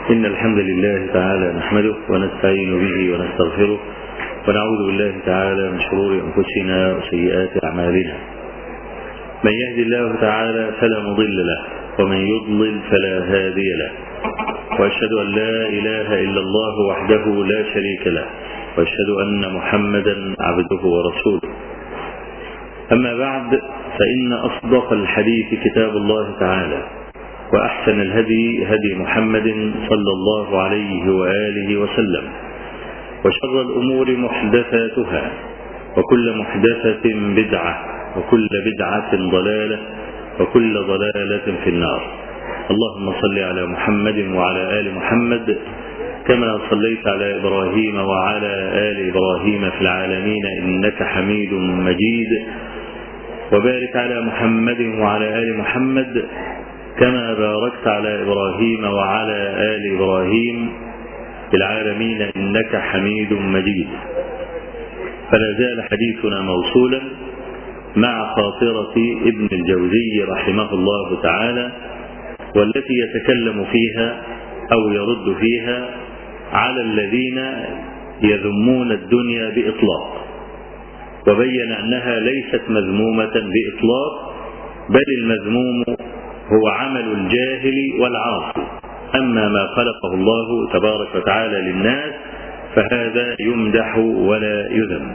إن الحمد لله تعالى نحمده ونستعين به ونستغفره ونعوذ بالله تعالى من شرور أنفسنا وسيئات أعمالنا من يهد الله تعالى فلا مضل له ومن يضلل فلا هادي له وأشهد أن لا إله إلا الله وحده لا شريك له وأشهد أن محمدا عبده ورسوله أما بعد فإن أصدق الحديث كتاب الله تعالى وأحسن الهدي هدي محمد صلى الله عليه وآله وسلم وشر الأمور محدثاتها وكل محدثة بدعة وكل بدعة ضلالة وكل ضلالة في النار اللهم صل على محمد وعلى آل محمد كما صليت على إبراهيم وعلى آل إبراهيم في العالمين إنك حميد مجيد وبارك على محمد وعلى آل محمد كما باركت على إبراهيم وعلى آل إبراهيم في العالمين إنك حميد مجيد فلا زال حديثنا موصولا مع خاطرة ابن الجوزي رحمه الله تعالى والتي يتكلم فيها أو يرد فيها على الذين يذمون الدنيا بإطلاق وبين أنها ليست مذمومة بإطلاق بل المذموم هو عمل الجاهل والعاصي أما ما خلقه الله تبارك وتعالى للناس فهذا يمدح ولا يذم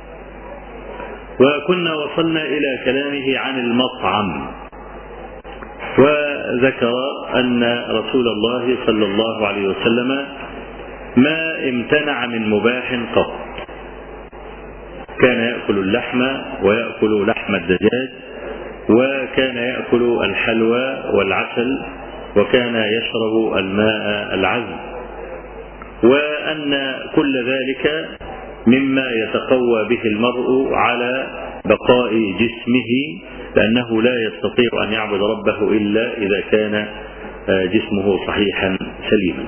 وكنا وصلنا إلى كلامه عن المطعم وذكر أن رسول الله صلى الله عليه وسلم ما امتنع من مباح قط كان يأكل اللحم ويأكل لحم الدجاج وكان يأكل الحلوى والعسل وكان يشرب الماء العذب وأن كل ذلك مما يتقوى به المرء على بقاء جسمه لأنه لا يستطيع أن يعبد ربه إلا إذا كان جسمه صحيحا سليما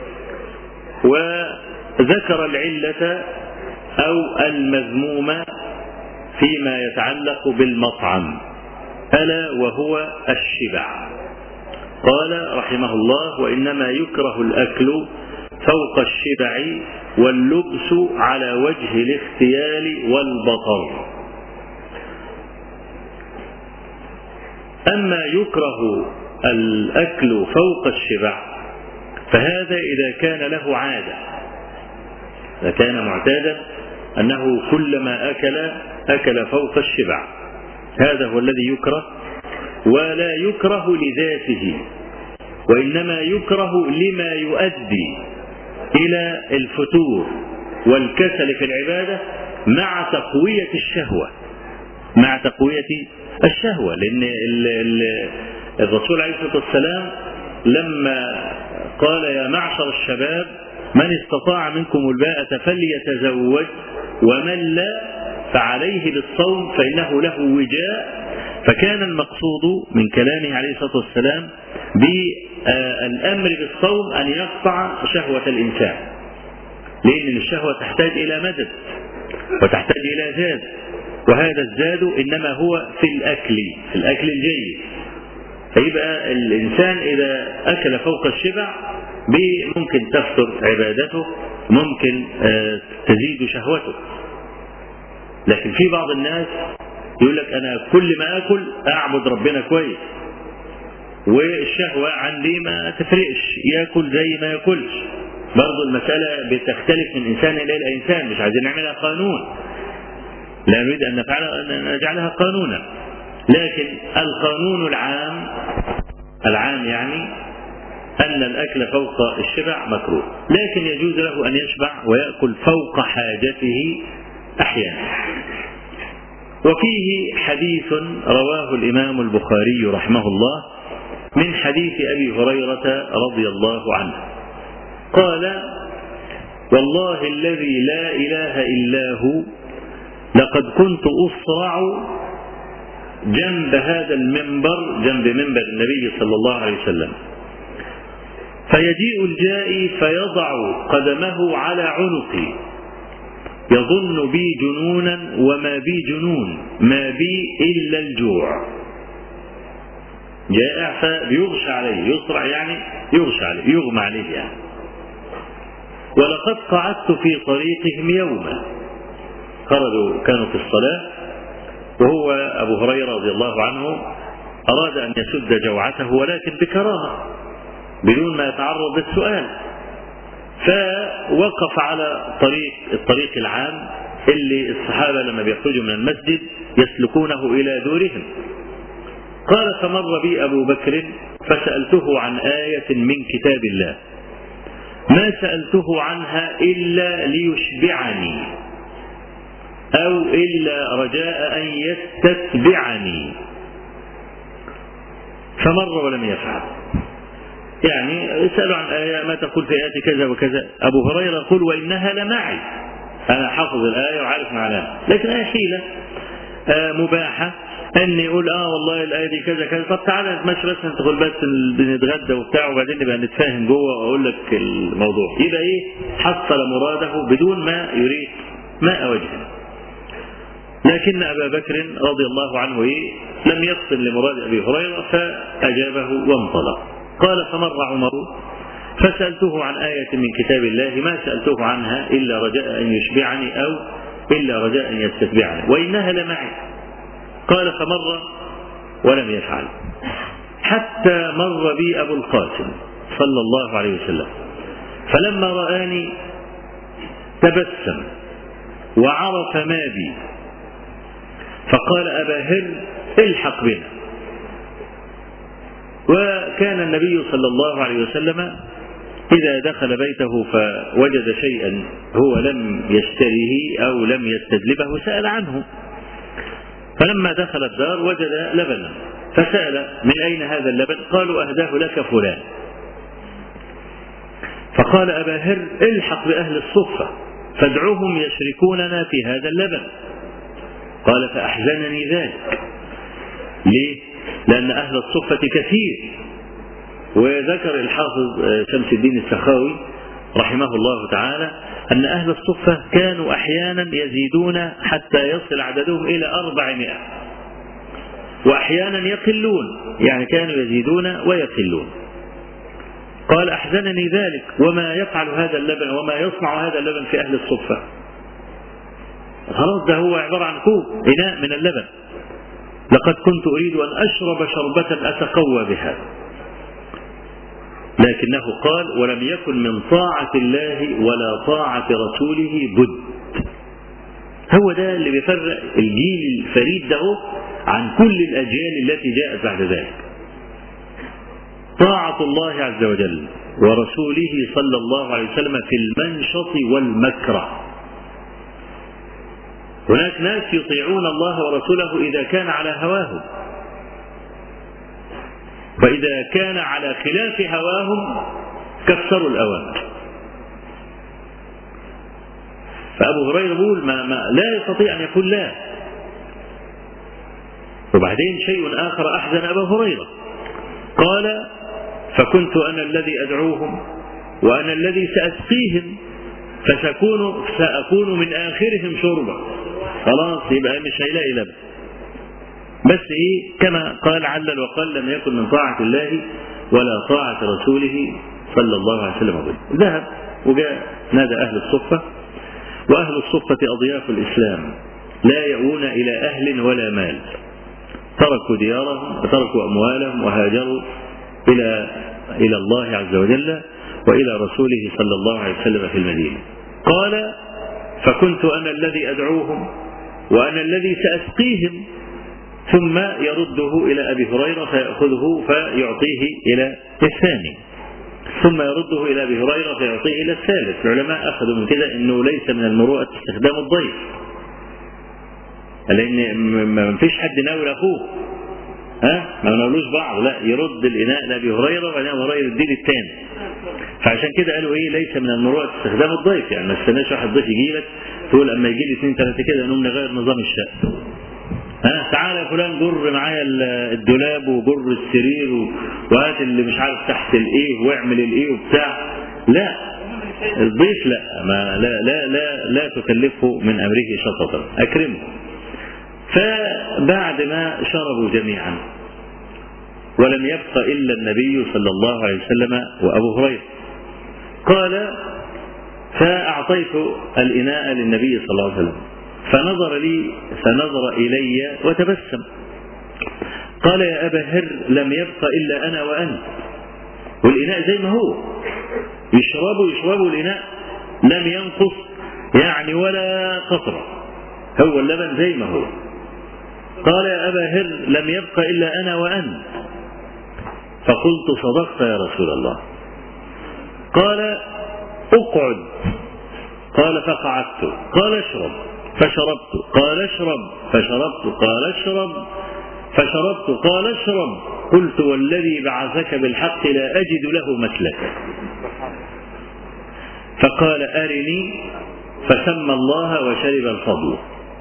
وذكر العلة أو المذموم فيما يتعلق بالمطعم ألا وهو الشبع قال رحمه الله وإنما يكره الأكل فوق الشبع واللبس على وجه الاختيال والبطر أما يكره الأكل فوق الشبع فهذا إذا كان له عادة إذا كان معتادا أنه كلما أكل أكل فوق الشبع هذا هو الذي يكره ولا يكره لذاته وإنما يكره لما يؤدي إلى الفتور والكسل في العبادة مع تقوية الشهوة مع تقوية الشهوة لأن الرسول عليه الصلاة والسلام لما قال يا معشر الشباب من استطاع منكم الباءة فليتزوج ومن لا فعليه بالصوم فإنه له وجاء فكان المقصود من كلامه عليه الصلاة والسلام بالأمر بالصوم أن يقطع شهوة الإنسان لأن الشهوة تحتاج إلى مدد وتحتاج إلى زاد وهذا الزاد إنما هو في الأكل في الأكل الجيد فيبقى الإنسان إذا أكل فوق الشبع ممكن تفتر عبادته ممكن تزيد شهوته لكن في بعض الناس يقول لك أنا كل ما أكل أعبد ربنا كويس والشهوة عندي ما تفرقش ياكل زي ما ياكلش برضه المسألة بتختلف من إنسان إلى إنسان مش عايزين نعملها قانون لا نريد أن نفعل أن نجعلها قانونا لكن القانون العام العام يعني أن الأكل فوق الشبع مكروه لكن يجوز له أن يشبع ويأكل فوق حاجته أحيانا وفيه حديث رواه الإمام البخاري رحمه الله من حديث أبي هريرة رضي الله عنه قال والله الذي لا إله إلا هو لقد كنت أصرع جنب هذا المنبر جنب منبر النبي صلى الله عليه وسلم فيجيء الجائي فيضع قدمه على عنقي يظن بي جنونا وما بي جنون ما بي إلا الجوع جائع فبيغشى عليه يسرع يعني يغشى عليه يغمى عليه يعني ولقد قعدت في طريقهم يوما خرجوا كانوا في الصلاة وهو أبو هريرة رضي الله عنه أراد أن يسد جوعته ولكن بكرامة بدون ما يتعرض للسؤال فوقف على طريق الطريق العام اللي الصحابة لما بيخرجوا من المسجد يسلكونه إلى دورهم قال فمر بي أبو بكر فسألته عن آية من كتاب الله ما سألته عنها إلا ليشبعني أو إلا رجاء أن يستتبعني فمر ولم يفعل يعني اسألوا عن آية ما تقول في آيات كذا وكذا أبو هريرة يقول وإنها لمعي أنا حافظ الآية وعارف معناها لكن آية حيلة آه مباحة ان يقول اه والله الايه دي كذا كذا طب تعالى نتمشى بس ندخل بس بنتغدى وبتاع وبعدين نبقى نتفاهم جوه واقول لك الموضوع يبقى ايه حصل مراده بدون ما يريد ماء وجهه لكن ابا بكر رضي الله عنه ايه لم يفصل لمراد ابي هريره فاجابه وانطلق قال فمر عمر فسالته عن ايه من كتاب الله ما سالته عنها الا رجاء ان يشبعني او الا رجاء ان يستتبعني وانها لمعي قال فمر ولم يفعل حتى مر بي أبو القاسم صلى الله عليه وسلم فلما رآني تبسم وعرف ما بي فقال أبا هر الحق بنا وكان النبي صلى الله عليه وسلم إذا دخل بيته فوجد شيئا هو لم يشتريه أو لم يستجلبه سأل عنه فلما دخل الدار وجد لبنا فسأل من أين هذا اللبن قالوا أهداه لك فلان فقال أبا هر الحق بأهل الصفة فادعوهم يشركوننا في هذا اللبن قال فأحزنني ذلك ليه؟ لأن أهل الصفة كثير وذكر الحافظ شمس الدين السخاوي رحمه الله تعالى أن أهل الصفة كانوا أحيانا يزيدون حتى يصل عددهم إلى أربعمائة وأحيانا يقلون يعني كانوا يزيدون ويقلون قال أحزنني ذلك وما يفعل هذا اللبن وما يصنع هذا اللبن في أهل الصفة خلاص ده هو عبارة عن كوب إناء من اللبن لقد كنت أريد أن أشرب شربة أتقوى بها لكنه قال ولم يكن من طاعة الله ولا طاعة رسوله بد هو ده اللي بيفرق الجيل الفريد ده عن كل الأجيال التي جاءت بعد ذلك طاعة الله عز وجل ورسوله صلى الله عليه وسلم في المنشط والمكره هناك ناس يطيعون الله ورسوله إذا كان على هواهم فإذا كان على خلاف هواهم كسروا الأوامر فأبو هريرة يقول ما, ما لا يستطيع أن يقول لا وبعدين شيء آخر أحزن أبا هريرة قال فكنت أنا الذي أدعوهم وأنا الذي سأسقيهم فسأكون سأكون من آخرهم شربا خلاص يبقى مش هيلاقي لبن بس ايه كما قال علل وقال لم يكن من طاعة الله ولا طاعة رسوله صلى الله عليه وسلم به ذهب وجاء نادى أهل الصفة وأهل الصفة أضياف الإسلام لا يأوون إلى أهل ولا مال تركوا ديارهم وتركوا أموالهم وهاجروا إلى إلى الله عز وجل وإلى رسوله صلى الله عليه وسلم في المدينة قال فكنت أنا الذي أدعوهم وأنا الذي سأسقيهم ثم يرده إلى أبي هريرة فيأخذه فيعطيه إلى الثاني ثم يرده إلى أبي هريرة فيعطيه إلى الثالث العلماء أخذوا من كده أنه ليس من المروءة استخدام الضيف لأن ما فيش حد ناول أخوه ها ما ناولوش بعض لا يرد الإناء لأبي هريرة وبعدين أبي هريرة يديه للثاني فعشان كده قالوا ايه ليس من المروءة استخدام الضيف يعني ما تستناش واحد ضيف يجي لك تقول اما يجي لي اثنين ثلاثه كده نقوم نغير نظام الشقه ها تعالى يا فلان جر معايا الدولاب وجر السرير وهات اللي مش عارف تحت الايه واعمل الايه وبتاع لا الضيف لا ما لا لا لا لا تكلفه من امره شططا اكرمه فبعد ما شربوا جميعا ولم يبق إلا النبي صلى الله عليه وسلم وأبو هريرة قال فأعطيت الإناء للنبي صلى الله عليه وسلم فنظر لي فنظر إلي وتبسم قال يا أبا هر لم يبق إلا أنا وأنت والإناء زي ما هو يشربوا يشربوا الإناء لم ينقص يعني ولا قطرة هو اللبن زي ما هو قال يا أبا هر لم يبق إلا أنا وأنت فقلت صدقت يا رسول الله قال اقعد قال فقعدت قال اشرب فشربت قال اشرب فشربت قال اشرب فشربت قال اشرب قلت والذي بعثك بالحق لا أجد له مسلكا فقال أرني فسمى الله وشرب الفضل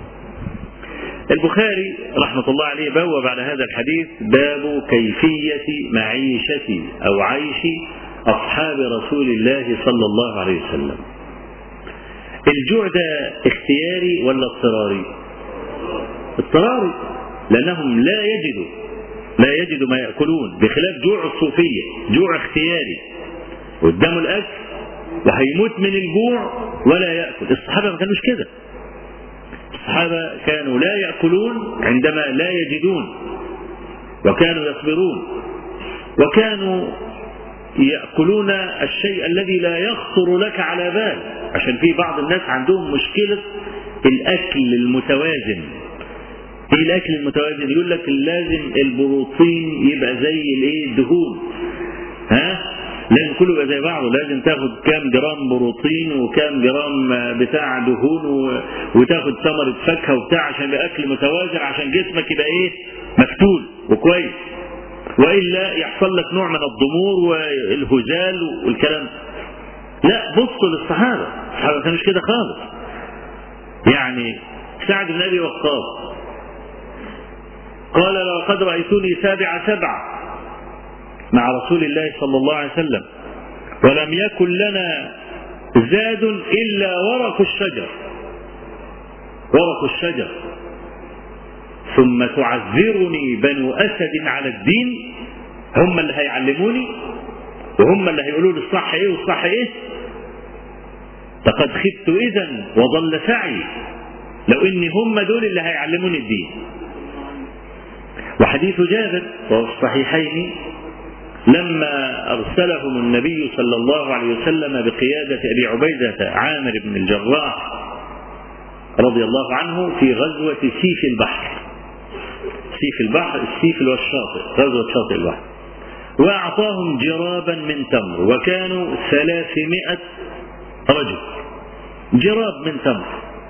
البخاري رحمة الله عليه بوب على هذا الحديث باب كيفية معيشة أو عيش أصحاب رسول الله صلى الله عليه وسلم الجوع ده اختياري ولا اضطراري اضطراري لأنهم لا يجدوا لا يجدوا ما يأكلون بخلاف جوع الصوفية جوع اختياري قدامه الأكل وهيموت من الجوع ولا يأكل الصحابة ما كانوش كده الصحابة كانوا لا يأكلون عندما لا يجدون وكانوا يصبرون وكانوا يأكلون الشيء الذي لا يخطر لك على بال عشان في بعض الناس عندهم مشكلة الأكل المتوازن ايه الاكل المتوازن يقول لك لازم البروتين يبقى زي الايه الدهون ها لازم كله يبقى زي بعضه لازم تاخد كام جرام بروتين وكام جرام بتاع دهون و... وتاخد ثمرة فاكهة وبتاع عشان يبقى اكل متوازن عشان جسمك يبقى ايه مفتول وكويس والا يحصل لك نوع من الضمور والهزال والكلام لا بصوا للصحابه الصحابه ما كانوش كده خالص يعني سعد بن ابي وقاص قال لقد رايتني سابع سبع مع رسول الله صلى الله عليه وسلم ولم يكن لنا زاد الا ورق الشجر ورق الشجر ثم تعذرني بنو اسد على الدين هم اللي هيعلموني وهم اللي هيقولوا لي الصح ايه والصح ايه لقد خبت اذا وضل سعي لو ان هم دول اللي هيعلموني الدين وحديث جابر وهو في الصحيحين لما ارسلهم النبي صلى الله عليه وسلم بقياده ابي عبيده عامر بن الجراح رضي الله عنه في غزوه سيف البحر سيف البحر السيف اللي هو الشاطئ غزوة شاطئ البحر وأعطاهم جرابا من تمر وكانوا ثلاثمائة رجل جراب من تمر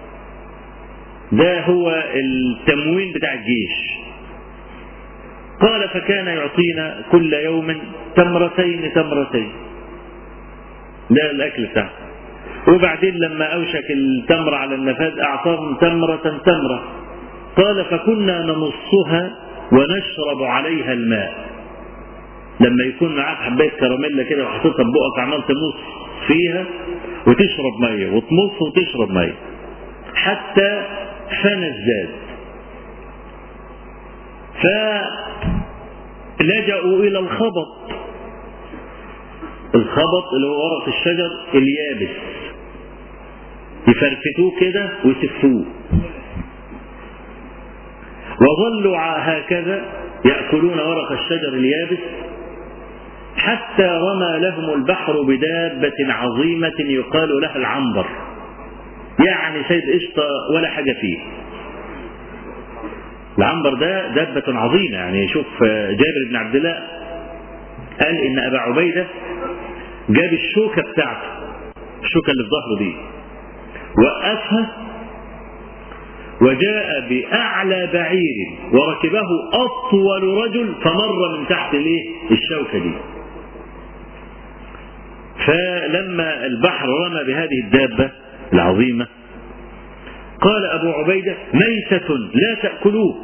ده هو التموين بتاع الجيش قال فكان يعطينا كل يوم تمرتين تمرتين ده الأكل بتاعه وبعدين لما أوشك التمر على النفاذ أعطاهم تمرة تمرة قال فكنا نمصها ونشرب عليها الماء لما يكون معاك حبايه كراميلا كده وحاططها ببقك عمال تمص فيها وتشرب ميه وتمص وتشرب ميه حتى فنى الزاد فلجأوا إلى الخبط الخبط اللي هو ورق الشجر اليابس يفرفتوه كده ويسفوه وظلوا هكذا يأكلون ورق الشجر اليابس حتى رمى لهم البحر بدابة عظيمة يقال لها العنبر يعني سيد قشطة ولا حاجة فيه العنبر ده دابة عظيمة يعني شوف جابر بن عبد الله قال إن أبا عبيدة جاب الشوكة بتاعته الشوكة اللي في ظهره دي وقفها وجاء بأعلى بعير وركبه أطول رجل فمر من تحت الايه الشوكة دي فلما البحر رمى بهذه الدابة العظيمة قال أبو عبيدة ميتة لا تأكلوه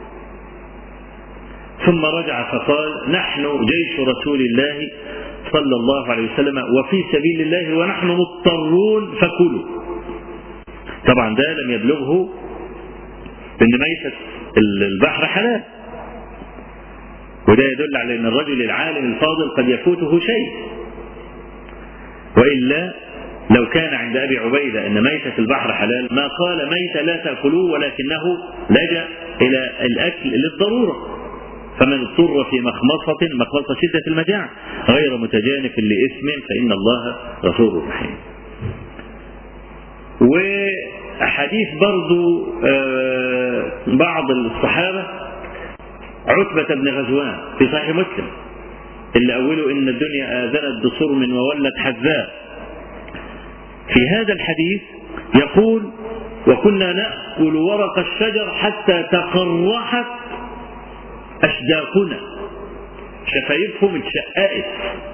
ثم رجع فقال نحن جيش رسول الله صلى الله عليه وسلم وفي سبيل الله ونحن مضطرون فكلوا طبعا ده لم يبلغه ان ميتة البحر حلال وده يدل على أن الرجل العالم الفاضل قد يفوته شيء وإلا لو كان عند أبي عبيدة أن ميتة البحر حلال ما قال ميتة لا تأكلوه ولكنه لجأ إلى الأكل للضرورة فمن اضطر في مخمصة مخمصة شدة المجاعة غير متجانف لإثم فإن الله غفور رحيم وحديث برضو بعض الصحابة عتبة بن غزوان في صحيح مسلم اللي أوله إن الدنيا آذنت بصرم وولت حذاء في هذا الحديث يقول وكنا نأكل ورق الشجر حتى تقرحت أشداقنا شفايفهم اتشققت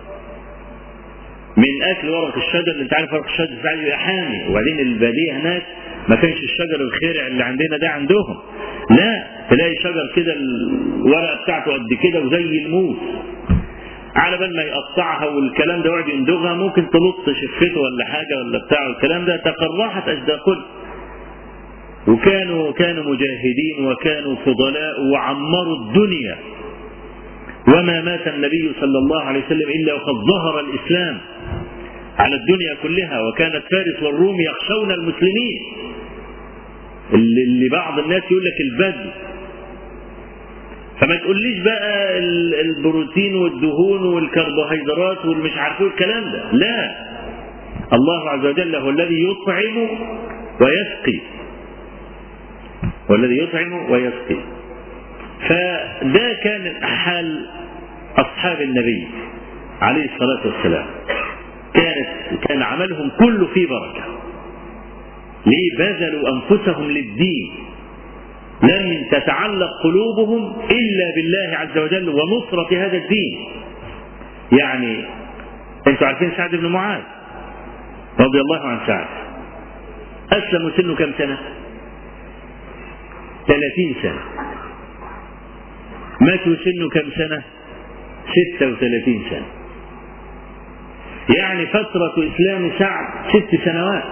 من اكل ورق الشجر اللي انت عارف ورق الشجر ساعات بيبقى حامي وبعدين الباديه هناك ما كانش الشجر الخيرع اللي عندنا ده عندهم لا تلاقي شجر كده الورقه بتاعته قد كده وزي الموس على بال ما يقطعها والكلام ده يقعد يندغها ممكن تلط شفته ولا حاجه ولا بتاع الكلام ده تقرحت اشداقنا وكانوا كانوا مجاهدين وكانوا فضلاء وعمروا الدنيا وما مات النبي صلى الله عليه وسلم الا وقد ظهر الاسلام على الدنيا كلها وكانت فارس والروم يخشون المسلمين اللي, اللي بعض الناس يقول لك البدو فما تقوليش بقى البروتين والدهون والكربوهيدرات والمش عارف الكلام ده لا الله عز وجل هو الذي يطعم ويسقي والذي يطعم ويسقي فده كان حال أصحاب النبي عليه الصلاة والسلام كانت كان عملهم كله فيه بركة ليه بذلوا أنفسهم للدين لم تتعلق قلوبهم إلا بالله عز وجل ونصرة هذا الدين يعني انتوا عارفين سعد بن معاذ رضي الله عن سعد أسلم سنه كم سنة 30 سنة مات سنه كم سنة 36 سنة يعني فترة إسلام سعد ست سنوات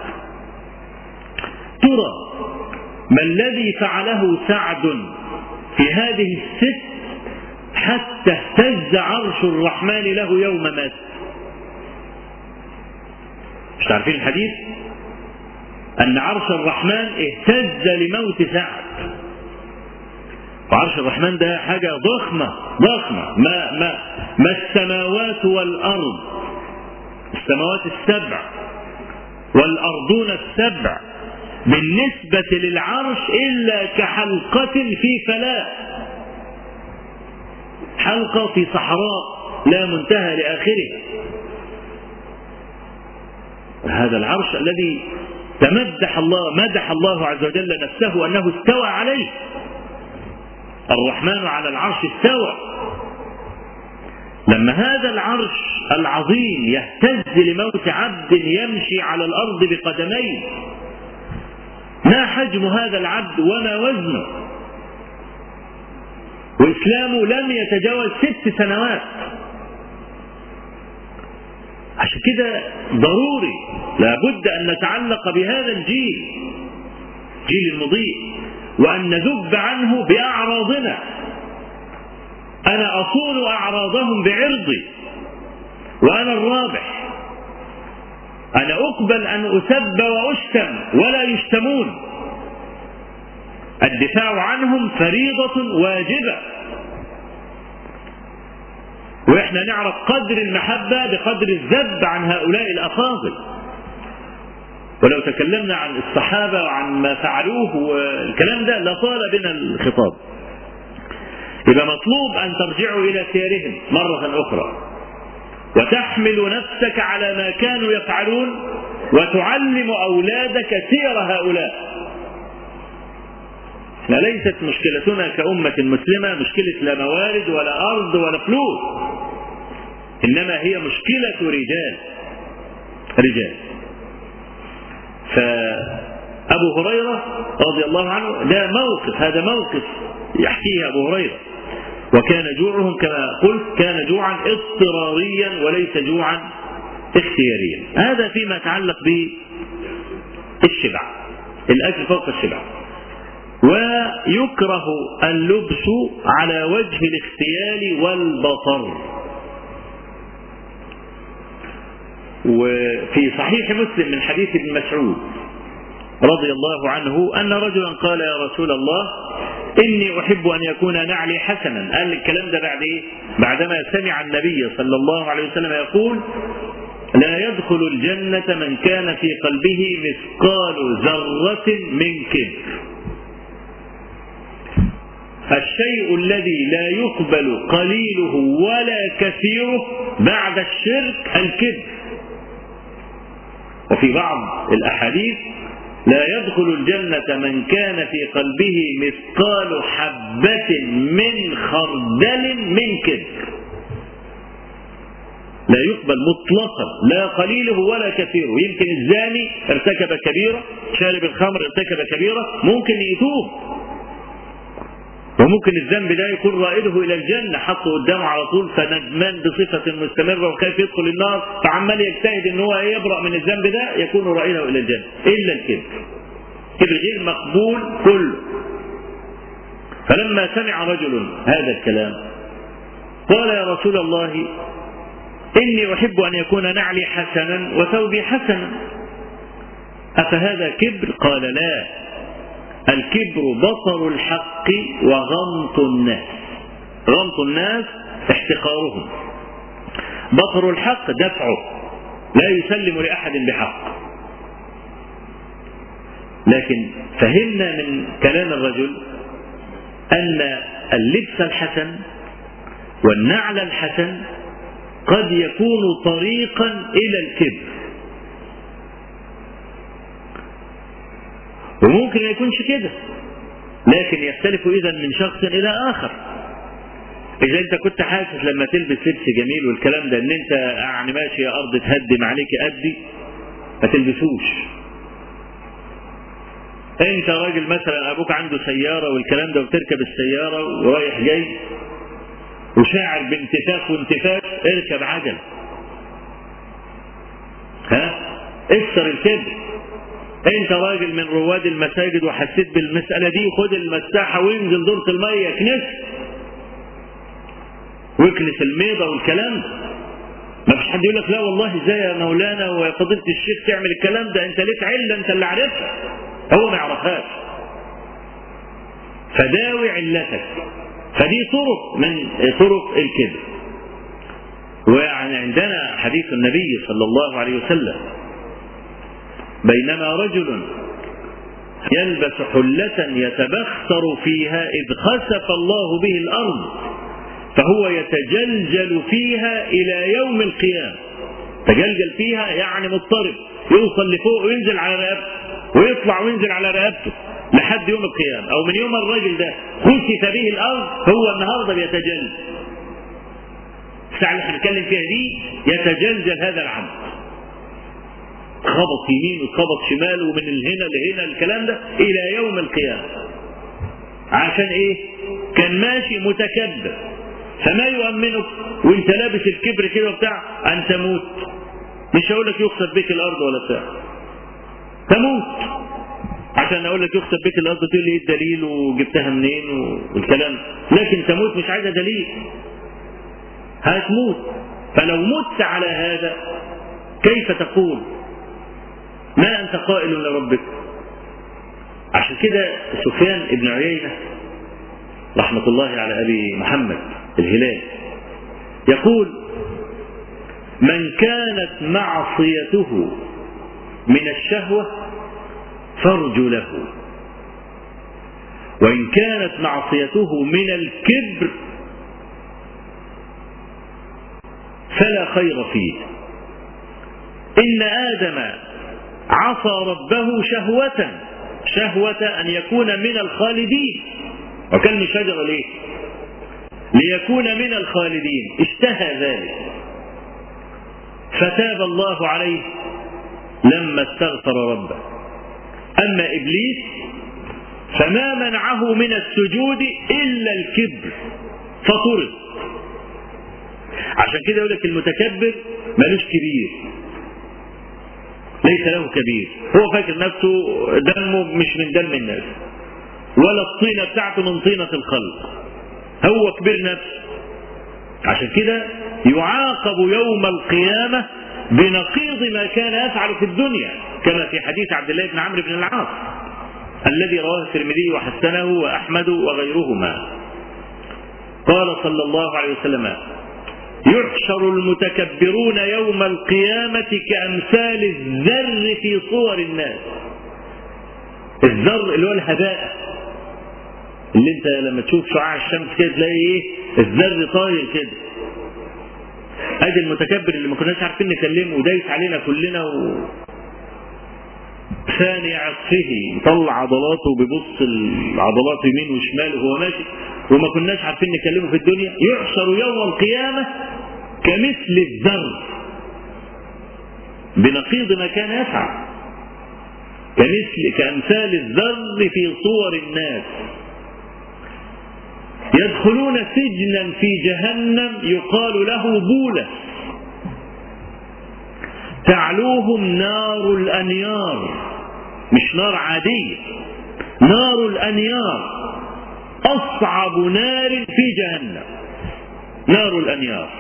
ترى ما الذي فعله سعد في هذه الست حتى اهتز عرش الرحمن له يوم مات مش عارفين الحديث أن عرش الرحمن اهتز لموت سعد وعرش الرحمن ده حاجة ضخمة ضخمة ما ما ما السماوات والأرض السماوات السبع والأرضون السبع بالنسبة للعرش إلا كحلقة في فلاة حلقة في صحراء لا منتهى لآخره هذا العرش الذي تمدح الله مدح الله عز وجل نفسه أنه استوى عليه الرحمن على العرش استوى لما هذا العرش العظيم يهتز لموت عبد يمشي على الأرض بقدميه ما حجم هذا العبد وما وزنه وإسلامه لم يتجاوز ست سنوات عشان كده ضروري لابد أن نتعلق بهذا الجيل جيل المضيء وأن نذب عنه بأعراضنا أنا أصون أعراضهم بعرضي وأنا الرابح أنا أقبل أن أسب وأشتم ولا يشتمون الدفاع عنهم فريضة واجبة وإحنا نعرف قدر المحبة بقدر الذب عن هؤلاء الأفاضل ولو تكلمنا عن الصحابة وعن ما فعلوه والكلام ده لطال بنا الخطاب يبقى مطلوب أن ترجعوا إلى سيرهم مرة أخرى وتحمل نفسك على ما كانوا يفعلون وتعلم أولادك سير هؤلاء احنا ليست مشكلتنا كأمة مسلمة مشكلة لا موارد ولا أرض ولا فلوس إنما هي مشكلة رجال رجال فأبو هريرة رضي الله عنه ده موقف هذا موقف يحكيه أبو هريرة وكان جوعهم كما قلت كان جوعا اضطراريا وليس جوعا اختياريا هذا فيما يتعلق بالشبع الأكل فوق الشبع ويكره اللبس على وجه الاختيال والبطر وفي صحيح مسلم من حديث ابن مسعود رضي الله عنه أن رجلا قال يا رسول الله إني أحب أن يكون نعلي حسنا قال الكلام ده بعد إيه؟ بعدما سمع النبي صلى الله عليه وسلم يقول لا يدخل الجنة من كان في قلبه مثقال ذرة من كبر الشيء الذي لا يقبل قليله ولا كثيره بعد الشرك الكبر وفي بعض الأحاديث لا يدخل الجنة من كان في قلبه مثقال حبة من خردل من كبر لا يقبل مطلقا لا قليله ولا كثيره يمكن الزاني ارتكب كبيرة شارب الخمر ارتكب كبيرة ممكن يتوب وممكن الذنب ده يكون رائده الى الجنه حطه قدامه على طول فندمان بصفه مستمره وخايف يدخل النار فعمال يجتهد ان هو يبرا من الذنب ده يكون رائده الى الجنه الا الكبر كبر غير مقبول كله فلما سمع رجل هذا الكلام قال يا رسول الله اني احب ان يكون نعلي حسنا وثوبي حسنا افهذا كبر قال لا الكبر بطر الحق وغمط الناس غمط الناس احتقارهم بطر الحق دفعه لا يسلم لأحد بحق لكن فهمنا من كلام الرجل أن اللبس الحسن والنعل الحسن قد يكون طريقا إلى الكبر وممكن ما يكونش كده لكن يختلف اذا من شخص الى اخر اذا انت كنت حاسس لما تلبس لبس جميل والكلام ده ان انت يعني ماشي يا ارض تهدم عليك ادي ما تلبسوش انت راجل مثلا ابوك عنده سياره والكلام ده وتركب السياره ورايح جاي وشاعر بانتفاخ وانتفاخ اركب عجل ها اكسر الكبر انت راجل من رواد المساجد وحسيت بالمسألة دي خد المساحة وانزل دورة المية كنس واكنس الميضة والكلام ما فيش حد يقول لك لا والله ازاي يا مولانا وفضيلة الشيخ تعمل الكلام ده انت ليك علة انت اللي عارفها هو ما يعرفهاش فداوي علتك فدي طرق من طرق الكذب ويعني عندنا حديث النبي صلى الله عليه وسلم بينما رجل يلبس حلة يتبختر فيها إذ خسف الله به الأرض فهو يتجلجل فيها إلى يوم القيامة تجلجل فيها يعني مضطرب يوصل لفوق وينزل على رقبته ويطلع وينزل على رقبته لحد يوم القيامة أو من يوم الراجل ده خسف به الأرض هو النهارده بيتجلجل الساعة اللي احنا بنتكلم فيها دي يتجلجل هذا العبد خبط يمين وخبط شمال ومن الهنا لهنا الكلام ده الى يوم القيامه عشان ايه كان ماشي متكبر فما يؤمنك وانت لابس الكبر كده وبتاع ان تموت مش هقول لك يخسف بك الارض ولا بتاع تموت عشان اقول لك يخسف بك الارض تقول لي ايه الدليل وجبتها منين والكلام لكن تموت مش عايزه دليل هتموت فلو مت على هذا كيف تقول ما أنت قائل لربك عشان كده سفيان بن عيينة رحمة الله على أبي محمد الهلال يقول من كانت معصيته من الشهوة فارجو له وإن كانت معصيته من الكبر فلا خير فيه إن آدم عصى ربه شهوة شهوة أن يكون من الخالدين وكلمة شجرة ليه؟ ليكون من الخالدين اشتهى ذلك فتاب الله عليه لما استغفر ربه أما إبليس فما منعه من السجود إلا الكبر فطرد عشان كده يقول لك المتكبر ملوش كبير ليس له كبير هو فاكر نفسه دمه مش من دم الناس ولا الطينة بتاعته من طينة الخلق هو كبير نفسه عشان كده يعاقب يوم القيامة بنقيض ما كان يفعل في الدنيا كما في حديث عبد الله بن عمرو بن العاص الذي رواه الترمذي وحسنه وأحمد وغيرهما قال صلى الله عليه وسلم يحشر المتكبرون يوم القيامة كأمثال الذر في صور الناس الذر اللي هو الهباء اللي انت لما تشوف شعاع الشمس كده تلاقي ايه الذر طاير كده ادي المتكبر اللي ما كناش عارفين نكلمه ودايس علينا كلنا و ثاني عطفه يطلع عضلاته وبيبص العضلات يمين وشمال وهو ماشي وما كناش عارفين نكلمه في الدنيا يحشر يوم القيامة كمثل الذر بنقيض ما كان يفعل كمثل كأمثال الذر في صور الناس يدخلون سجنا في جهنم يقال له بولة تعلوهم نار الأنيار مش نار عادية نار الأنيار أصعب نار في جهنم نار الأنيار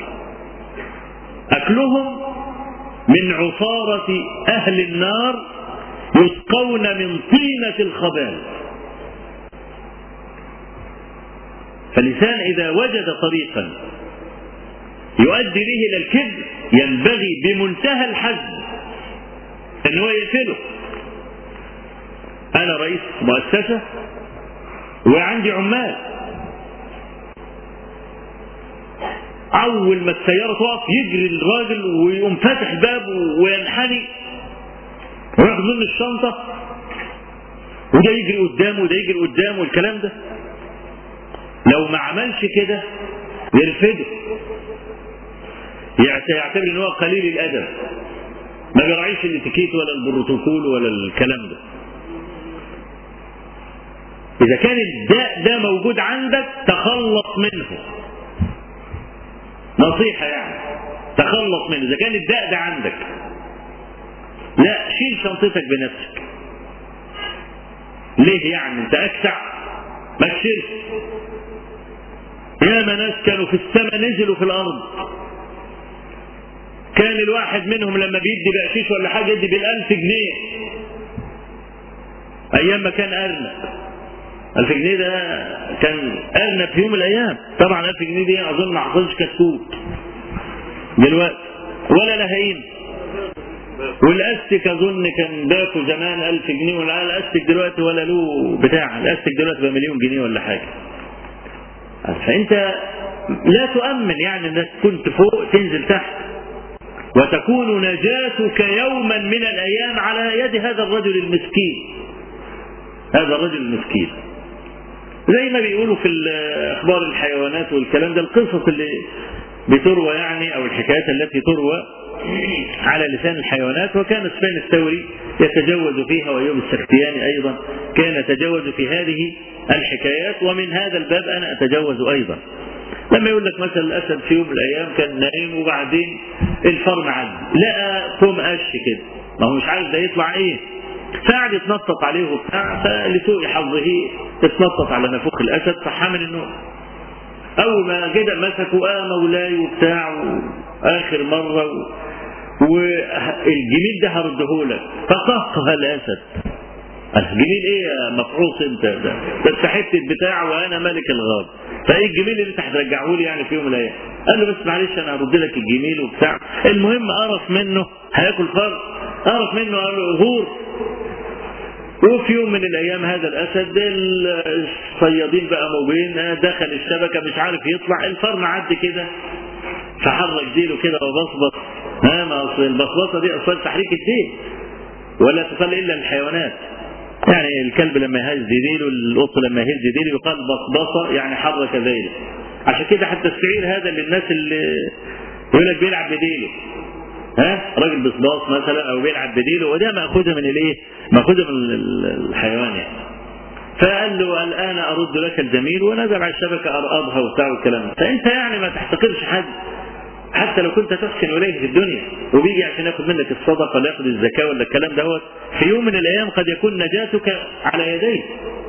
أكلهم من عصارة أهل النار يسقون من طينة الخبال فالإنسان إذا وجد طريقا يؤدي به إلى الكذب ينبغي بمنتهى الحزم أن هو يقفله أنا رئيس مؤسسة وعندي عمال أول ما السيارة تقف يجري الراجل ويقوم فاتح الباب وينحني وياخد منه الشنطة وده يجري قدامه وده يجري قدامه والكلام ده لو ما عملش كده يرفده يعتبر ان هو قليل الادب ما بيراعيش الاتيكيت ولا البروتوكول ولا الكلام ده اذا كان الداء ده موجود عندك تخلص منه نصيحه يعني تخلص منه اذا كان الداء ده عندك لا شيل شنطتك بنفسك ليه يعني انت اكسع ما تشيلش ياما ناس كانوا في السماء نزلوا في الارض كان الواحد منهم لما بيدي بقشيش ولا حاجه يدي بالالف جنيه ايام ما كان ارنب ألف جنيه ده كان أرنب في يوم من الأيام طبعا ألف جنيه دي أظن ما حصلش كتكوت دلوقتي ولا لهين والاستك اظن كان باكو زمان 1000 جنيه ولا الاستك دلوقتي ولا له بتاع الاستك دلوقتي بمليون جنيه ولا حاجه فانت لا تؤمن يعني انك كنت فوق تنزل تحت وتكون نجاتك يوما من الايام على يد هذا الرجل المسكين هذا الرجل المسكين زي ما بيقولوا في اخبار الحيوانات والكلام ده القصص اللي بتروى يعني او الحكايات التي تروى على لسان الحيوانات وكان سفيان الثوري يتجوز فيها وايوب السختياني ايضا كان يتجوز في هذه الحكايات ومن هذا الباب انا اتجوز ايضا لما يقول لك مثلا الاسد في يوم من الايام كان نايم وبعدين الفرن عدى لقى قوم قش كده ما هو مش عارف ده يطلع ايه فقعد يتنطط عليه وبتاع فلسوء حظه اتنطط على نافوخ الاسد صحى من النوم اول ما كده مسكوا اه مولاي وبتاع اخر مره و... والجميل ده هرده لك فقهقه الاسد الجميل ايه يا مفعوص انت ده ده انت حته بتاع وانا ملك الغاب فايه الجميل اللي انت هترجعه لي يعني في يوم من الايام قال له بس معلش انا هرد لك الجميل وبتاع المهم قرف منه هياكل فرد قرف منه قال له غور وفي يوم من الايام هذا الاسد الصيادين بقى موجودين دخل الشبكه مش عارف يطلع الفرن عدي كده فحرك ديله كده وبصبص ها ما اصل البصبصه دي اصلا تحريك الدين ولا تصل الا للحيوانات يعني الكلب لما يهز ديله القط لما يهز ديله يقال بصبصه يعني حرك ذيله عشان كده حتى السعير هذا للناس اللي يقول لك بيلعب بديله ها راجل بصباص مثلا او بيلعب بديله وده ماخوذه من الايه؟ ماخوذه من الحيوان يعني. فقال له الان ارد لك الجميل ونزل على الشبكه ارقضها وبتاع والكلام ده فانت يعني ما تحتقرش حد حتى لو كنت تحسن اليه في الدنيا وبيجي عشان ياخد منك الصدقه ولا ياخد الزكاه ولا الكلام دوت في يوم من الايام قد يكون نجاتك على يديه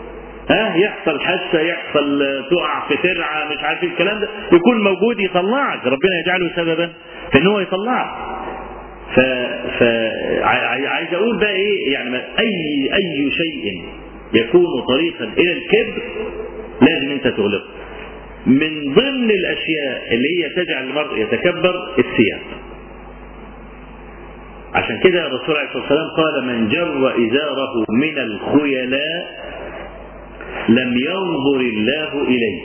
ها يحصل حادثه يحصل تقع في ترعه مش عارف الكلام ده يكون موجود يطلعك ربنا يجعله سببا في ان هو يطلعك ف... ف... عايز اقول بقى ايه يعني اي اي شيء يكون طريقا الى الكبر لازم انت تغلقه من ضمن الاشياء اللي هي تجعل المرء يتكبر الثياب عشان كده الرسول عليه الصلاه والسلام قال من جر ازاره من الخيلاء لم ينظر الله اليه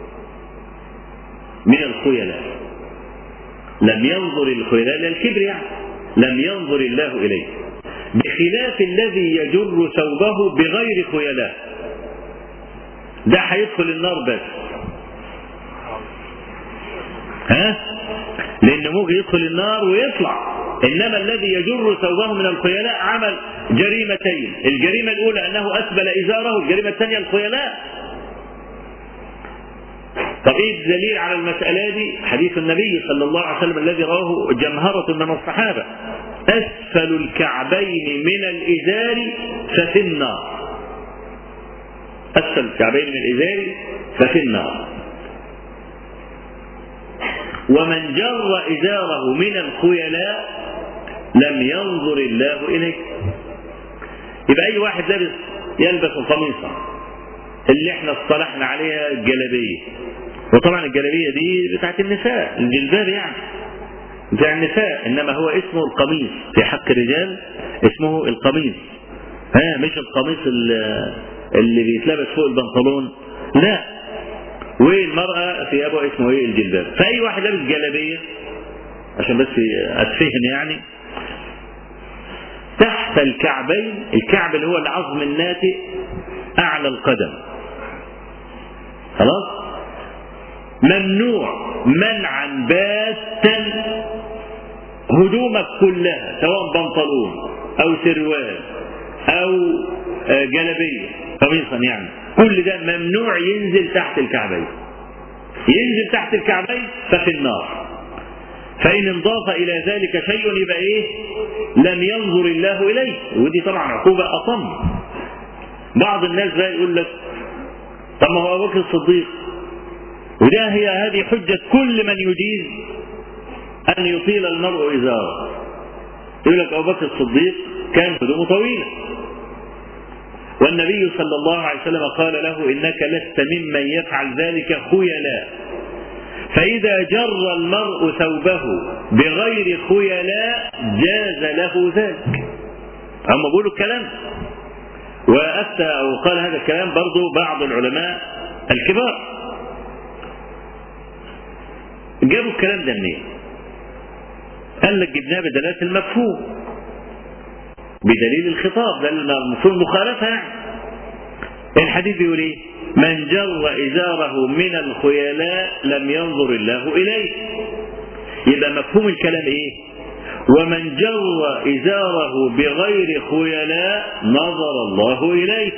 من الخيلاء لم ينظر الخيلاء للكبر يعني لم ينظر الله اليه بخلاف الذي يجر ثوبه بغير خيلاء ده هيدخل النار بس ها لان ممكن يدخل النار ويطلع انما الذي يجر ثوبه من الخيلاء عمل جريمتين الجريمه الاولى انه اسبل ازاره الجريمه الثانيه الخيلاء طب ايه الدليل على المسألة دي؟ حديث النبي صلى الله عليه وسلم الذي رواه جمهرة من الصحابة. أسفل الكعبين من الإزار ففي النار. أسفل الكعبين من الإزار ففي النار. ومن جر إزاره من الخيلاء لم ينظر الله إليه. يبقى أي واحد لابس يلبس القميصة اللي احنا اصطلحنا عليها الجلابيه وطبعا الجلابيه دي بتاعت النساء الجلباب يعني بتاع النساء انما هو اسمه القميص في حق الرجال اسمه القميص ها مش القميص اللي, اللي بيتلبس فوق البنطلون لا والمرأة في أبوها اسمه ايه الجلباب فأي واحد لابس جلابية عشان بس أتفهم يعني تحت الكعبين الكعب اللي هو العظم الناتئ أعلى القدم خلاص ممنوع منعا باتا هدومك كلها سواء بنطلون او سروال او جلبيه قميصا يعني كل ده ممنوع ينزل تحت الكعبين ينزل تحت الكعبين ففي النار فإن انضاف إلى ذلك شيء يبقى إيه؟ لم ينظر الله إليه ودي طبعا عقوبة أطم بعض الناس بقى يقول لك طب ما هو أبو بكر الصديق وده هي هذه حجة كل من يجيز أن يطيل المرء إزاره يقول لك أبو بكر الصديق كان هدومه طويلة والنبي صلى الله عليه وسلم قال له إنك لست ممن يفعل ذلك خيلاء فإذا جر المرء ثوبه بغير خيلاء جاز له ذلك هم بيقولوا الكلام وأفتى أو قال هذا الكلام برضو بعض العلماء الكبار جابوا الكلام ده منين؟ قال لك جبناه بدلالة المفهوم بدليل الخطاب ده المفهوم مخالفة يعني الحديث بيقول ايه؟ من جر إزاره من الخيلاء لم ينظر الله إليه يبقى مفهوم الكلام ايه؟ ومن جر إزاره بغير خيلاء نظر الله إليه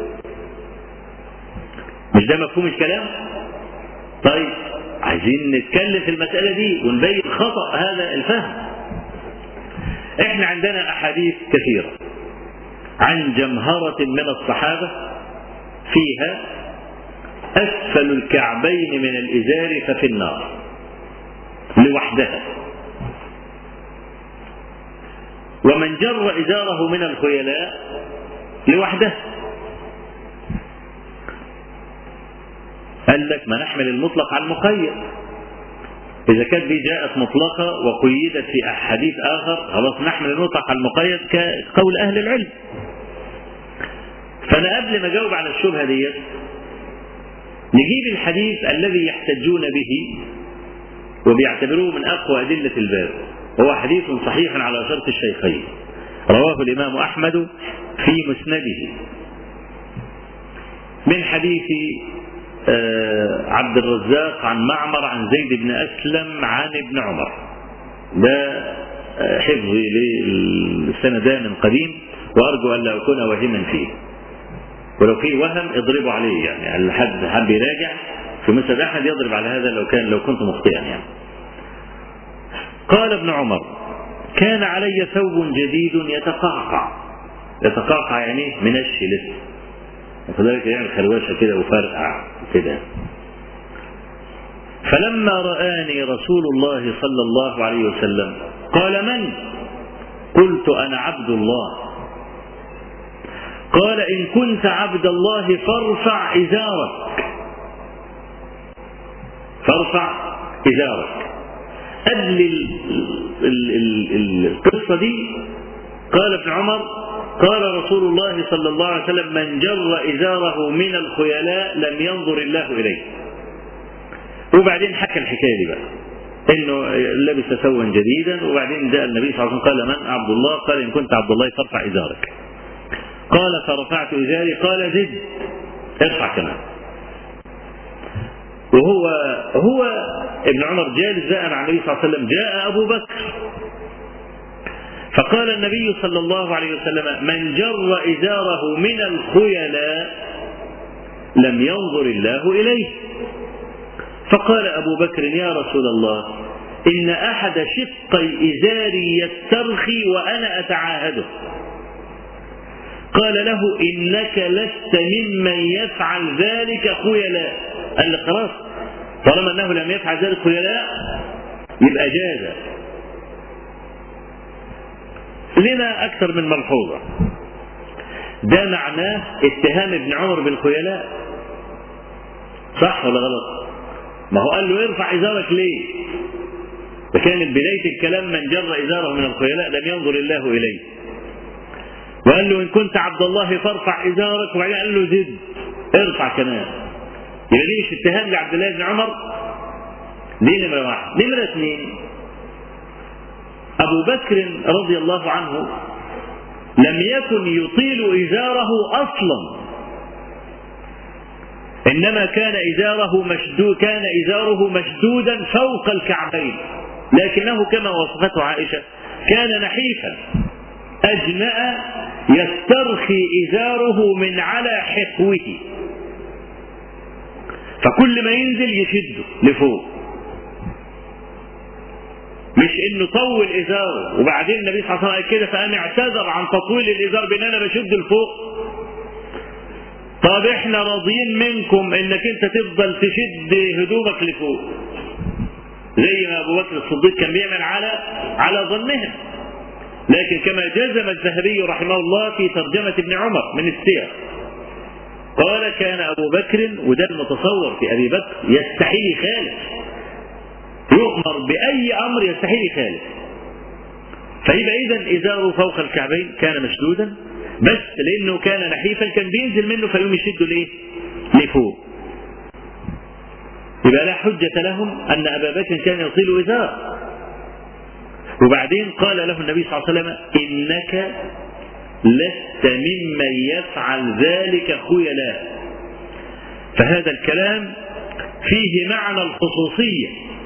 مش ده مفهوم الكلام؟ طيب عايزين نتكلم في المسألة دي ونبين خطأ هذا الفهم احنا عندنا أحاديث كثيرة عن جمهرة من الصحابة فيها أسفل الكعبين من الإزار ففي النار لوحدها ومن جر إزاره من الخيلاء لوحده قال لك ما نحمل المطلق على المقيد إذا كانت دي جاءت مطلقة وقيدت في حديث آخر خلاص نحمل المطلق على المقيد كقول أهل العلم فأنا قبل ما أجاوب على الشبهة دي نجيب الحديث الذي يحتجون به وبيعتبروه من أقوى أدلة الباب هو حديث صحيح على شرط الشيخين رواه الإمام أحمد في مسنده من حديث عبد الرزاق عن معمر عن زيد بن أسلم عن ابن عمر ده حفظي للسندان من قديم وأرجو أن لا أكون واهما فيه ولو في وهم اضربوا عليه يعني الحد حب يراجع في مسند أحد يضرب على هذا لو كان لو كنت مخطئا يعني قال ابن عمر كان علي ثوب جديد يتقعقع يتقعقع يعني منشي لسه وكذلك يعمل خلوشه كده وفرقع كده فلما رآني رسول الله صلى الله عليه وسلم قال من؟ قلت أنا عبد الله قال إن كنت عبد الله فارفع إزارك فارفع إزارك قبل القصة دي قال ابن عمر قال رسول الله صلى الله عليه وسلم من جر إزاره من الخيلاء لم ينظر الله إليه وبعدين حكى الحكاية دي بقى انه لبس ثوبا جديدا وبعدين جاء النبي صلى الله عليه وسلم قال من عبد الله قال ان كنت عبد الله فارفع ازارك قال فرفعت ازاري قال زد ارفع كمان وهو هو ابن عمر جالس جاء مع النبي صلى الله عليه وسلم جاء ابو بكر فقال النبي صلى الله عليه وسلم من جر ازاره من الخيلاء لم ينظر الله اليه فقال ابو بكر يا رسول الله ان احد شقي ازاري يسترخي وانا اتعاهده قال له انك لست ممن يفعل ذلك خيلاء قال له خلاص طالما انه لم يفعل ذلك خيلاء يبقى جاز لنا اكثر من ملحوظه ده معناه اتهام ابن عمر بالخيلاء صح ولا غلط ما هو قال له ارفع ازارك ليه ده كانت بدايه الكلام من جر ازاره من الخيلاء لم ينظر الله اليه وقال له ان كنت عبد الله فارفع ازارك وبعدين قال له زد ارفع كمان يبقى دي مش اتهام لعبد الله بن عمر دي نمره واحد نمره اثنين ابو بكر رضي الله عنه لم يكن يطيل ازاره اصلا انما كان ازاره مشدود كان ازاره مشدودا فوق الكعبين لكنه كما وصفته عائشه كان نحيفا اجنأ يسترخي ازاره من على حقوه فكل ما ينزل يشده لفوق مش انه طول ازاره وبعدين النبي صلى الله عليه وسلم كده فقام اعتذر عن تطويل الازار بان انا بشد لفوق طب احنا راضيين منكم انك انت تفضل تشد هدومك لفوق زي ما ابو بكر الصديق كان بيعمل على على ظنهم لكن كما جزم الذهبي رحمه الله في ترجمة ابن عمر من السير قال كان أبو بكر وده المتصور في أبي بكر يستحيل يخالف يؤمر بأي أمر يستحيل يخالف فيبقى إذا إزاره فوق الكعبين كان مشدودا بس لأنه كان نحيفا كان بينزل منه فيقوم يشده لإيه؟ لفوق يبقى لا حجة لهم أن أبا بكر كان يطيل إزار وبعدين قال له النبي صلى الله عليه وسلم إنك لست ممن يفعل ذلك خيلاء فهذا الكلام فيه معنى الخصوصية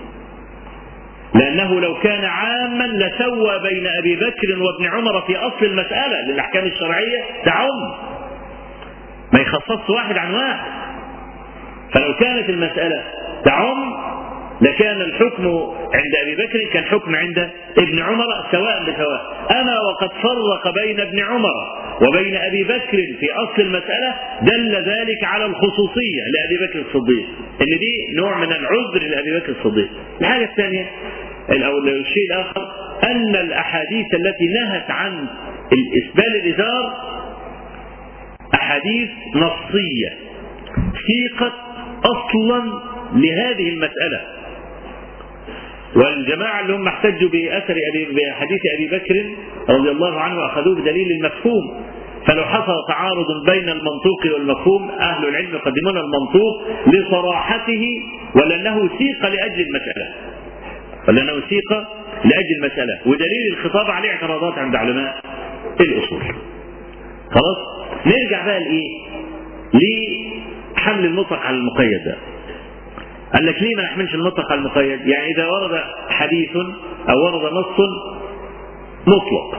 لأنه لو كان عاما لسوى بين أبي بكر وابن عمر في أصل المسألة للأحكام الشرعية تعم ما يخصص واحد عن واحد فلو كانت المسألة تعم لكان الحكم عند ابي بكر كان حكم عند ابن عمر سواء بسواء اما وقد فرق بين ابن عمر وبين ابي بكر في اصل المساله دل ذلك على الخصوصيه لابي بكر الصديق ان دي نوع من العذر لابي بكر الصديق الحاجه الثانيه او الشيء الاخر ان الاحاديث التي نهت عن الاسبال الازار احاديث نصيه سيقت اصلا لهذه المساله والجماعة اللي هم احتجوا بأثر أبي بحديث أبي بكر رضي الله عنه وأخذوه بدليل المفهوم فلو حصل تعارض بين المنطوق والمفهوم أهل العلم يقدمون المنطوق لصراحته ولأنه سيق لأجل المسألة ولأنه سيق لأجل المسألة ودليل الخطاب عليه اعتراضات عند علماء الأصول خلاص نرجع بقى لإيه لحمل المطلق على المقيد ده قال لك ليه ما نحملش المطلق على المقيد؟ يعني إذا ورد حديث أو ورد نص مطلق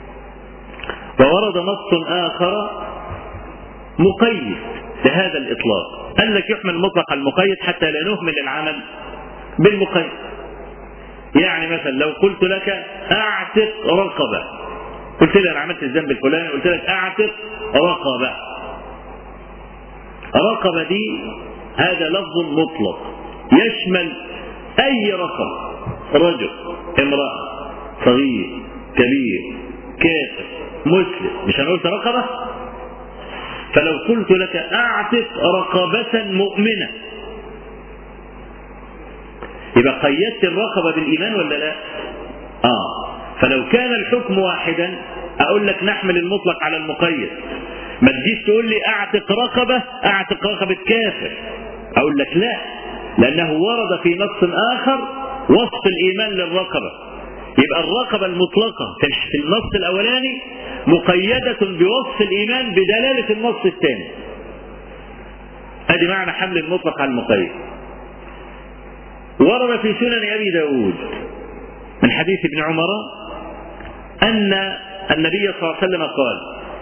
وورد نص آخر مقيد لهذا الإطلاق قال لك يحمل المطلق على المقيد حتى لا نهمل العمل بالمقيد يعني مثلا لو قلت لك أعتق رقبة قلت لي أنا عملت الذنب الفلاني قلت لك أعتق رقبة رقبة دي هذا لفظ مطلق يشمل أي رقبة رجل امرأة صغير كبير كافر مسلم مش هنقول رقبة فلو قلت لك أعتق رقبة مؤمنة يبقى قيدت الرقبة بالإيمان ولا لا؟ آه فلو كان الحكم واحدا أقول لك نحمل المطلق على المقيد ما تجيش تقول لي أعتق رقبة أعتق رقبة كافر أقول لك لا لأنه ورد في نص آخر وصف الإيمان للرقبة يبقى الرقبة المطلقة في النص الأولاني مقيدة بوصف الإيمان بدلالة النص الثاني ادي معنى حمل المطلق على المقيد ورد في سنن أبي داود من حديث ابن عمر أن النبي صلى الله عليه وسلم قال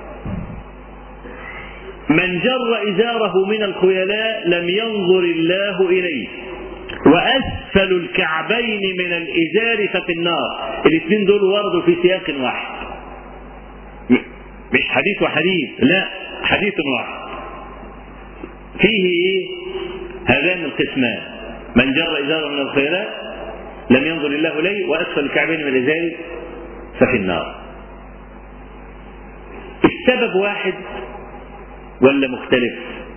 من جر إزاره من الخيلاء لم ينظر الله إليه وأسفل الكعبين من الإزار ففي النار الاثنين دول وردوا في سياق واحد مش حديث وحديث لا حديث واحد فيه ايه هذان القسمان من جر إزاره من الخيلاء لم ينظر الله إليه وأسفل الكعبين من الإزار ففي النار السبب واحد ولا مختلف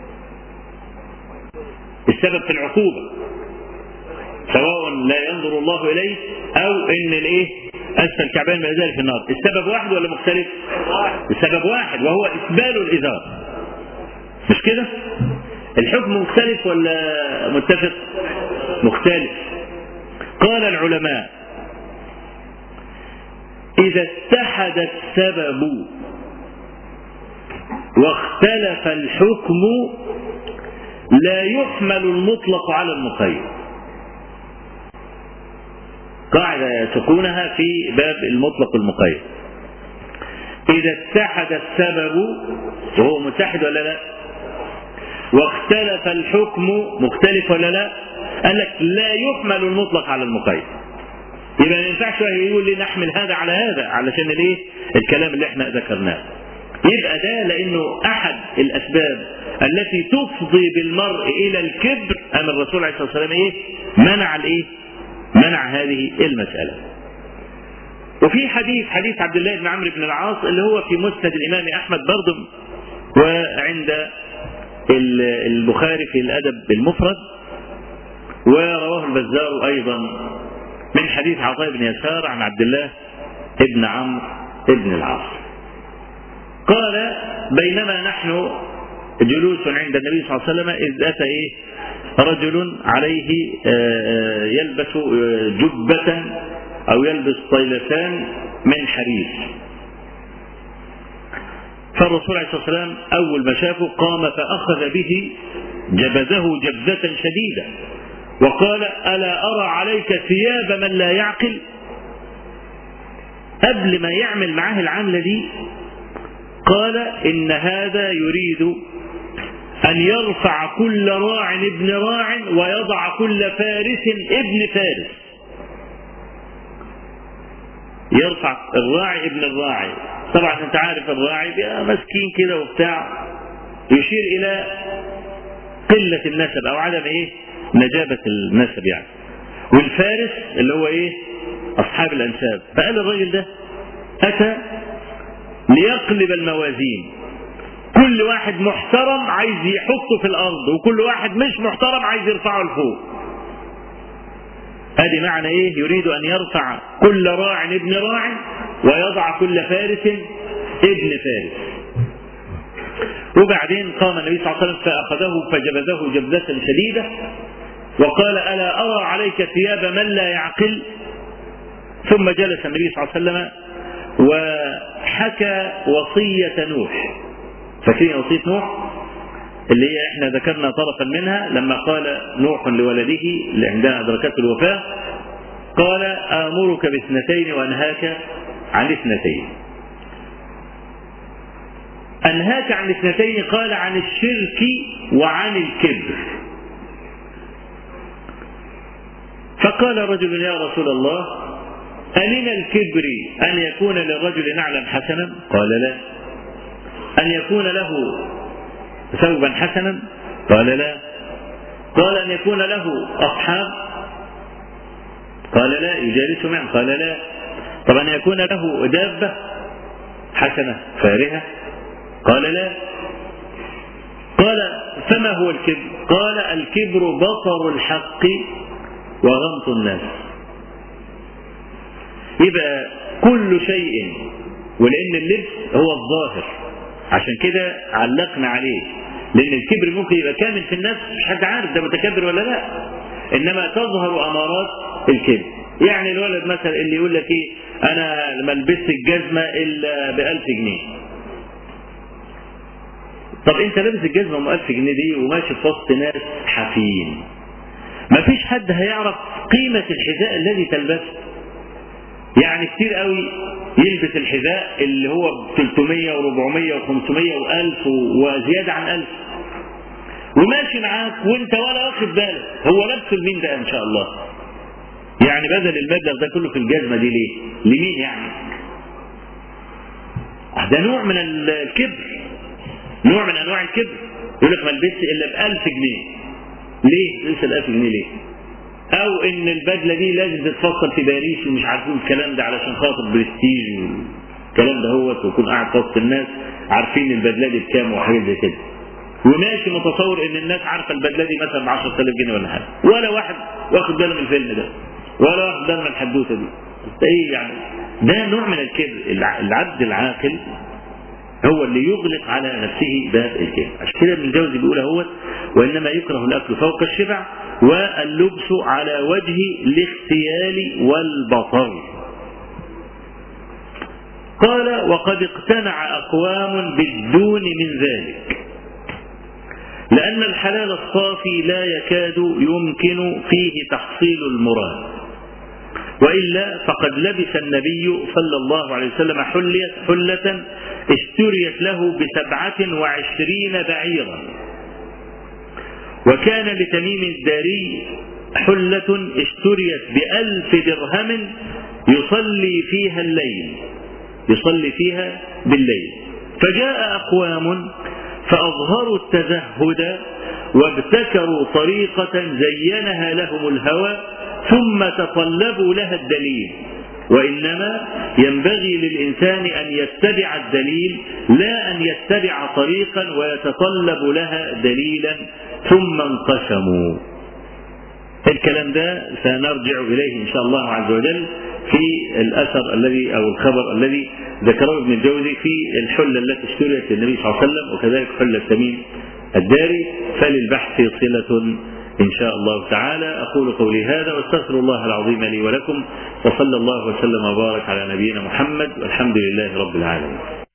السبب في العقوبة سواء لا ينظر الله إليه أو إن الإيه أسفل كعبين من الإزار في النار السبب واحد ولا مختلف السبب واحد وهو إسبال الإزار مش كده الحكم مختلف ولا متفق مختلف قال العلماء إذا اتحد السبب واختلف الحكم لا يحمل المطلق على المقيد قاعدة تكونها في باب المطلق والمقيد إذا اتحد السبب وهو متحد ولا لا واختلف الحكم مختلف ولا لا قال لك لا يحمل المطلق على المقيد يبقى ما ينفعش يقول لي نحمل هذا على هذا علشان الايه الكلام اللي احنا ذكرناه يبقى ده لانه احد الاسباب التي تفضي بالمرء الى الكبر ام الرسول عليه الصلاه والسلام ايه منع الايه منع هذه المساله وفي حديث حديث عبد الله بن عمرو بن العاص اللي هو في مسند الامام احمد برضه وعند البخاري في الادب المفرد ورواه البزار ايضا من حديث عطاء بن يسار عن عبد الله بن عمرو بن العاص قال بينما نحن جلوس عند النبي صلى الله عليه وسلم إذ أتى إيه رجل عليه يلبس جبة أو يلبس طيلتان من حرير فالرسول عليه الصلاة والسلام أول ما شافه قام فأخذ به جبذه جبذة شديدة وقال ألا أرى عليك ثياب من لا يعقل قبل ما يعمل معاه العملة دي قال إن هذا يريد أن يرفع كل راع ابن راع ويضع كل فارس ابن فارس يرفع الراعي ابن الراعي طبعا انت عارف الراعي بيبقى مسكين كده وبتاع يشير الى قلة النسب او عدم ايه نجابة النسب يعني والفارس اللي هو ايه اصحاب الانساب فقال الراجل ده اتى ليقلب الموازين كل واحد محترم عايز يحطه في الارض وكل واحد مش محترم عايز يرفعه لفوق ادي معنى ايه يريد ان يرفع كل راع ابن راع ويضع كل فارس ابن فارس وبعدين قام النبي صلى الله عليه وسلم فاخذه فجبذه جبذه شديده وقال الا ارى عليك ثياب من لا يعقل ثم جلس النبي صلى الله عليه وسلم وحكى وصيه نوح فاكرين وصيه نوح اللي هي احنا ذكرنا طرفا منها لما قال نوح لولده اللي عندها ادركته الوفاه قال امرك باثنتين وانهاك عن اثنتين انهاك عن اثنتين قال عن الشرك وعن الكبر فقال رجل يا رسول الله أمن الكبر أن يكون للرجل نعلا حسنا قال لا أن يكون له ثوبا حسنا قال لا قال أن يكون له أصحاب قال لا يجالس معه قال لا طب أن يكون له دابة حسنة فارهة قال لا قال فما هو الكبر قال الكبر بطر الحق وغمط الناس يبقى كل شيء ولأن اللبس هو الظاهر عشان كده علقنا عليه لأن الكبر ممكن يبقى كامل في النفس مش حد عارف ده متكبر ولا لا إنما تظهر أمارات الكبر يعني الولد مثلا اللي يقول لك ايه انا ما لبست الجزمه الا ب 1000 جنيه طب انت لابس الجزمه ام 1000 جنيه دي وماشي في وسط ناس حافيين ما فيش حد هيعرف قيمه الحذاء الذي تلبسه يعني كتير قوي يلبس الحذاء اللي هو ب 300 و400 و500 و1000 وزياده عن 1000 وماشي معاك وانت ولا واخد بالك هو لابسه لمين ده ان شاء الله يعني بدل المبلغ ده كله في الجزمه دي ليه؟ لمين يعني؟ ده نوع من الكبر نوع من انواع الكبر يقول لك ما لبست الا ب 1000 جنيه ليه؟ تلبس ال 1000 جنيه ليه؟ او ان البدله دي لازم تتفصل في باريس ومش عارفين الكلام ده علشان خاطر برستيج والكلام ده هو ويكون قاعد في وسط الناس عارفين البدله دي بكام وحاجات زي كده وماشي متصور ان الناس عارفه البدله دي مثلا ب 10000 جنيه ولا حاجه ولا واحد واخد باله من الفيلم ده ولا واخد باله من الحدوته دي ايه يعني ده نوع من الكبر العبد العاقل هو اللي يغلق على نفسه باب الكبر عشان كده ابن الجوزي بيقول اهوت وانما يكره الاكل فوق الشبع واللبس على وجه الاختيال والبطر قال وقد اقتنع اقوام بالدون من ذلك لأن الحلال الصافي لا يكاد يمكن فيه تحصيل المراد وإلا فقد لبس النبي صلى الله عليه وسلم حلية حلة اشتريت له بسبعة وعشرين بعيرا وكان لتميم الداري حلة اشتريت بألف درهم يصلي فيها الليل يصلي فيها بالليل فجاء أقوام فأظهروا التزهد وابتكروا طريقة زينها لهم الهوى ثم تطلبوا لها الدليل وإنما ينبغي للإنسان أن يتبع الدليل لا أن يتبع طريقا ويتطلب لها دليلا ثم انقسموا الكلام ده سنرجع إليه إن شاء الله عز وجل في الأثر الذي أو الخبر الذي ذكره ابن الجوزي في الحلة التي اشتريت للنبي صلى الله عليه وسلم وكذلك حلة تميم الداري فللبحث صلة إن شاء الله تعالى أقول قولي هذا واستغفر الله العظيم لي ولكم وصلى الله وسلم وبارك على نبينا محمد والحمد لله رب العالمين